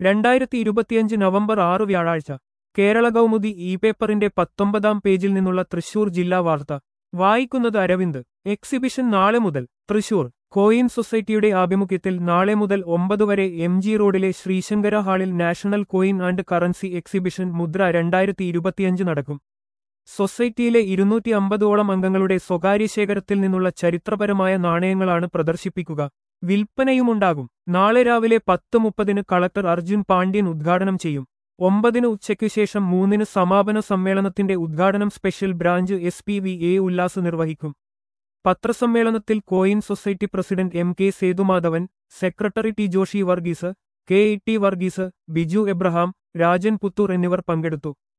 രണ്ടായിരത്തി ഇരുപത്തിയഞ്ച് നവംബർ ആറ് വ്യാഴാഴ്ച കേരള കൗമുദി ഇ പേപ്പറിന്റെ പത്തൊമ്പതാം പേജിൽ നിന്നുള്ള തൃശൂർ ജില്ലാ വാർത്ത വായിക്കുന്നത് അരവിന്ദ് എക്സിബിഷൻ നാളെ മുതൽ തൃശൂർ കോയിൻ സൊസൈറ്റിയുടെ ആഭിമുഖ്യത്തിൽ നാളെ മുതൽ ഒമ്പത് വരെ എം ജി റോഡിലെ ശ്രീശങ്കര ഹാളിൽ national coin and currency exhibition Mudra രണ്ടായിരത്തി ഇരുപത്തിയഞ്ച് നടക്കും സൊസൈറ്റിയിലെ ഇരുന്നൂറ്റി അമ്പതോളം അംഗങ്ങളുടെ സ്വകാര്യ ശേഖരത്തിൽ നിന്നുള്ള ചരിത്രപരമായ നാണയങ്ങളാണ് പ്രദർശിപ്പിക്കുക വിൽപ്പനയുമുണ്ടാകും നാളെ രാവിലെ പത്ത് മുപ്പതിന് കളക്ടർ അർജുൻ പാണ്ഡ്യൻ ഉദ്ഘാടനം ചെയ്യും ഒമ്പതിന് ഉച്ചയ്ക്കു ശേഷം മൂന്നിന് സമാപന സമ്മേളനത്തിന്റെ ഉദ്ഘാടനം special branch S P V A Ullas നിർവഹിക്കും പത്രസമ്മേളനത്തിൽ coin society president M K Sethumadhavan secretary T Joshi Varghese K E T Varghese Biju Abraham Rajan Puthur എന്നിവർ പങ്കെടുത്തു